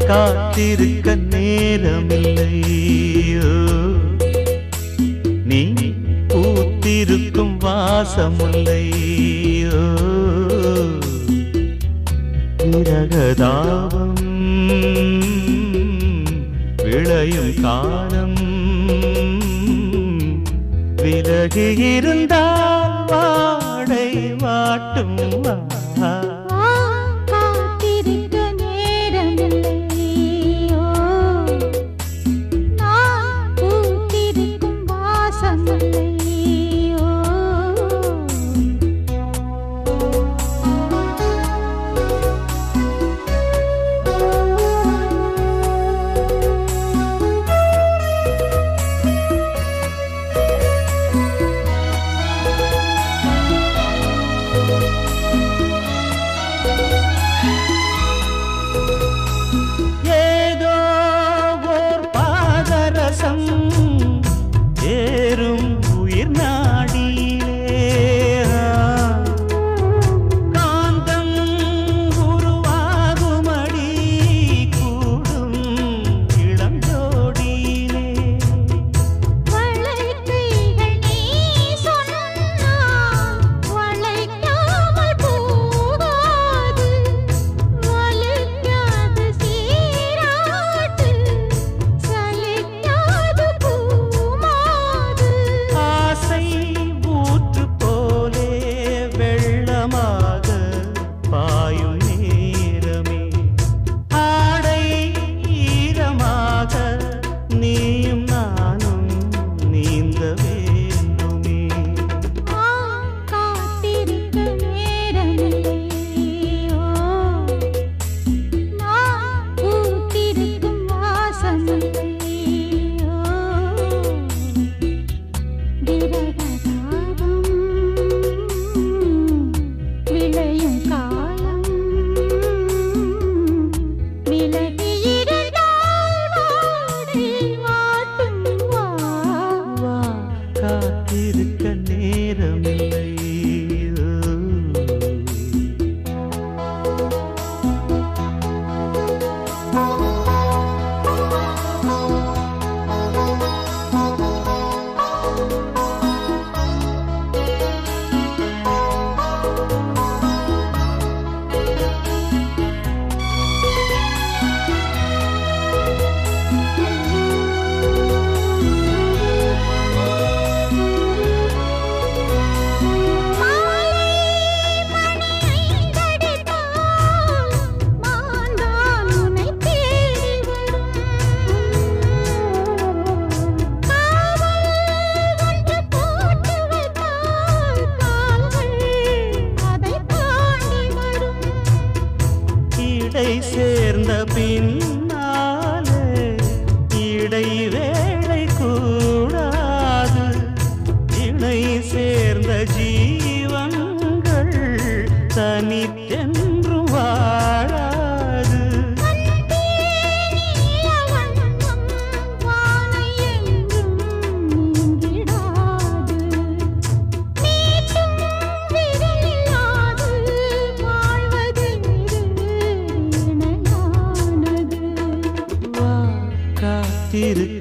காத்திருக்க நேரமில்லை ஓ, நீ பூத்திருக்கும் வாசமுல்லை ஓ, விரகதாபம் விளையும் காலம் விலகி இருந்தால் வாடை வாட்டும் வா வா காத்திருக்க நேரமில்லையோ நான் பூத்திருக்கும் வாசமில்லையோ ஏதோ ஓர் பாதரசம் ஏறும் உயிர் நாடியிலே காந்தம் உருவாகுமடி கூடும் இளஞ்சோடியிலே வளைக்கைகள் நீ சொன்னால் வளைக்காமல் போகாது வளைக்காது சீராட்டு சலிக்காது பூமாது ஆசை ஊற்று போலே வெள்ளமாக பாயும் நேரமே ஆடை ஈரமாக நீயும் நானும் நீந்த வேண்டுமே நான் காத்திருக்க நேரமில்லையோ நான் பூத்திருக்கும் வாசமில்லையோ விரகதாபம் விளையும் காலம் விலகி இருந்தால் வாடை வாட்டும் வா வா காத்திருக்க நேரமில்லை மாலை மணி ஐந்தடித்தால் மாந்தான் உன்னை தேடி வரும் காவல் ஒன்று போட்டு வைத்தால் கால்கள் அதை தாண்டி வரும் இடை சேர்ந்த பின்னாலே இடை வேளை கூடாது இணை சேர்ந்த ஜீவன்கள் தனித்தென்றும் வாழாது வா காத்திருக்க